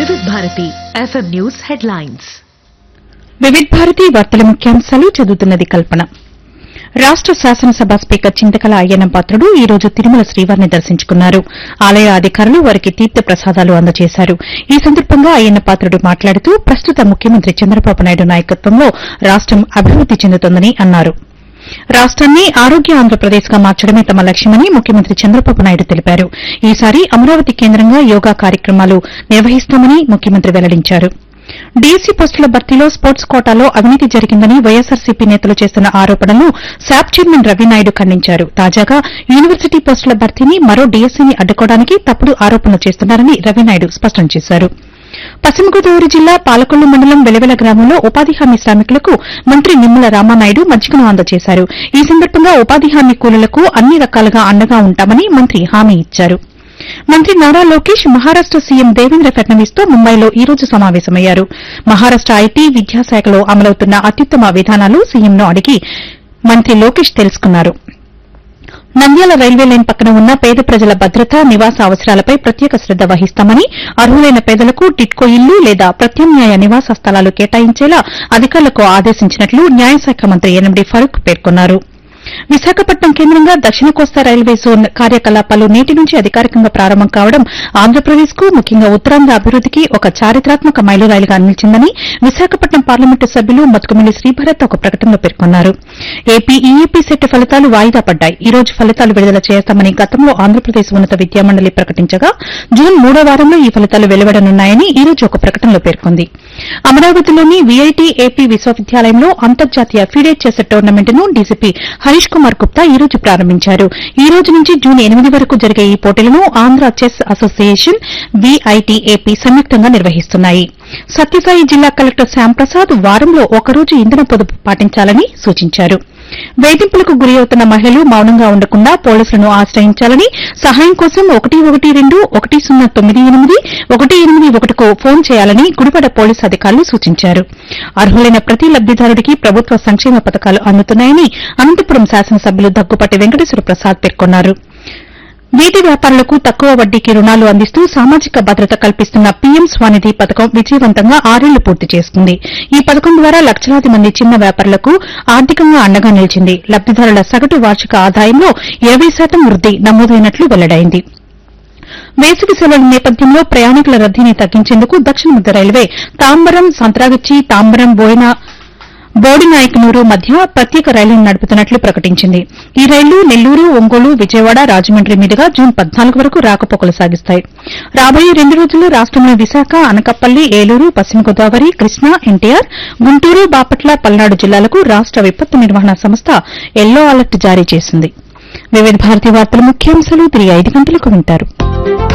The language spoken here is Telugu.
వివిధ Bharati FM news headlines Vividh Bharati వార్తల ముఖ్యాంశాలు చదువుతున్నది కల్పన రాష్ట శాసనసభ స్పీకర్ చింతకల అయ్యన్న పాత్రుడు ఈ రోజు తిరుమల శ్రీవారిని దర్శించుకున్నారు ఆలయ అధికారులు వారికి తీర్థ ప్రసాదాలు అందజేశారు ఈ సందర్భంగా అయ్యన్న పాత్రుడు మాట్లాడుతూ ప్రస్తుత ముఖ్యమంత్రి చంద్రబాబు నాయుడు నాయకత్వంలో రాష్టం అభివృద్ది చెందుతోందని అన్నారు రాష్ట్రాన్ని ఆరోగ్య ఆంధ్రప్రదేశ్ గా మార్చడమే తమ లక్ష్యమని ముఖ్యమంత్రి చంద్రబాబు నాయుడు తెలిపారు ఈసారి అమరావతి కేంద్రంగా యోగా కార్యక్రమాలు నిర్వహిస్తామని ముఖ్యమంత్రి వెల్లడించారు డీసీ పోస్టుల భర్తీలో స్పోర్ట్స్ కోటాలో అవినీతి జరిగిందని వైఎస్సార్సీపీ నేతలు చేస్తున్న ఆరోపణలను శాప్ చైర్మన్ రవినాయుడు ఖండించారు తాజాగా యూనివర్సిటీ పోస్టుల భర్తీని మరో డీఎస్సీని అడ్డుకోవడానికి తప్పుడు ఆరోపణలు చేస్తున్నారని రవినాయుడు స్పష్టం చేశారు పశ్చిమ గోదావరి జిల్లా పాలకొల్లు మండలం వెలవెల గ్రామంలో ఉపాధి హామీ శ్రామికులకు మంత్రి నిమ్మల రామానాయుడు మజ్జిగను అందజేశారు ఈ సందర్భంగా ఉపాధి హామీ కూలీలకు అన్ని రకాలుగా అండగా ఉంటామని మంత్రి హామీ ఇచ్చారు మంత్రి నారా లోకేష్ మహారాష్ట సీఎం దేవేంద్ర ఫడ్నవీస్ తో ముంబైలో ఈ రోజు సమావేశమయ్యారు మహారాష్ట ఐటీ విద్యాశాఖలో అమలవుతున్న అత్యుత్తమ విధానాలు సీఎంను అడిగి మంత్రి లోకేష్ తెలుసుకున్నారు నంద్యాల రైల్వే లైన్ పక్కన ఉన్న పేద ప్రజల భద్రత నివాస అవసరాలపై ప్రత్యేక శ్రద్ద వహిస్తామని అర్హులైన పేదలకు టిట్కో ఇల్లు లేదా ప్రత్యామ్నాయ నివాస స్థలాలు కేటాయించేలా అధికారులకు ఆదేశించినట్లు న్యాయశాఖ మంత్రి ఎన్ఎండి ఫరూక్ పేర్కొన్నారు విశాఖపట్నం కేంద్రంగా దక్షిణ కోస్తా రైల్వే జోన్ కార్యకలాపాలు నేటి నుంచి అధికారికంగా ప్రారంభం కావడం ఆంధ్రప్రదేశ్ కు ముఖ్యంగా ఉత్తరాంధ్ర అభివృద్దికి ఒక చారిత్రాత్మక మైలురాయిగా నిలిచిందని విశాఖపట్నం పార్లమెంటు సభ్యులు మతుకుమిల్లి శ్రీభరత్ ఒక ప్రకటనలో పేర్కొన్నారు ఏపీ ఈఏపీ సెట్ ఫలితాలు వాయిదా పడ్డాయి ఈ రోజు ఫలితాలు విడుదల చేస్తామని గతంలో ఆంధ్రప్రదేశ్ ఉన్నత విద్యామండలి ప్రకటించగా జూన్ మూడో వారంలో ఈ ఫలితాలు వెలువడనున్నాయని ఈ రోజు ఒక ప్రకటనలో పేర్కొంది అమరావతిలోని వీఐటీ ఏపీ విశ్వవిద్యాలయంలో అంతర్జాతీయ ఫిడే చెస్ టోర్నమెంట్ ను డీసీపీ హరీష్ కుమార్ గుప్తా ఈ రోజు ప్రారంభించారు ఈ రోజు నుంచి జూన్ ఎనిమిది వరకు జరిగే ఈ పోటీలను Andhra chess association VIT AP సంయుక్తంగా నిర్వహిస్తున్నాయి సత్యసాయి జిల్లా కలెక్టర్ శ్యాంప్రసాద్ వారంలో ఒకరోజు ఇంధన పొదుపు పాటించాలని సూచించారు వేధింపులకు గురి అవుతున్న మహిళలు మౌనంగా ఉండకుండా పోలీసులను ఆశ్రయించాలని సహాయం కోసం ఒకటి ఒకటి రెండు ఒకటి సున్నా తొమ్మిది ఎనిమిది ఒకటి ఎనిమిది ఒకటికు ఫోన్ చేయాలని గుడిపడ పోలీసు అధికారులు సూచించారు అర్హులైన ప్రతి లబ్దిదారుడికి ప్రభుత్వ సంక్షేమ పథకాలు అందుతున్నాయని అనంతపురం శాసనసభ్యులు దగ్గుపాటి వెంకటేశ్వర ప్రసాద్ పేర్కొన్నారు వీటి వ్యాపారులకు తక్కువ వడ్డీకి రుణాలు అందిస్తూ సామాజిక భద్రత కల్పిస్తున్న పీఎం స్వానిధి పథకం విజయవంతంగా ఆరేళ్లు పూర్తి చేసుకుంది ఈ పథకం ద్వారా లక్షలాది మంది చిన్న వ్యాపారులకు ఆర్థికంగా అండగా నిలిచింది లబ్దిదారుల సగటు వార్షిక ఆదాయంలో ఇరవై శాతం వృద్ది నమోదైనట్లు వెల్లడైంది వేసవి సెలవుల నేపథ్యంలో ప్రయాణికుల రద్దీని తగ్గించేందుకు దక్షిణ మధ్య రైల్వే తాంబరం సంత్రాగచ్చి తాంబరం బోయిన బోడినాయకనూరు మధ్య ప్రత్యేక రైలును నడుపుతున్నట్లు ప్రకటించింది ఈ రైళ్లు నెల్లూరు ఒంగోలు విజయవాడ రాజమండ్రి మీదుగా జూన్ పద్నాలుగు వరకు రాకపోకలు సాగిస్తాయి రాబోయే రెండు రోజుల్లో రాష్టంలోని విశాఖ అనకాపల్లి ఏలూరు పశ్చిమ గోదావరి కృష్ణా ఎన్టీఆర్ గుంటూరు బాపట్ల పల్నాడు జిల్లాలకు రాష్ట విపత్తు నిర్వహణ సంస్థ ఎల్లో అలర్ట్ జారీ చేసింది వివిధ భారతి వార్తల ముఖ్యాంశాలు తిరిగి ఐదు గంటలకు వింటారు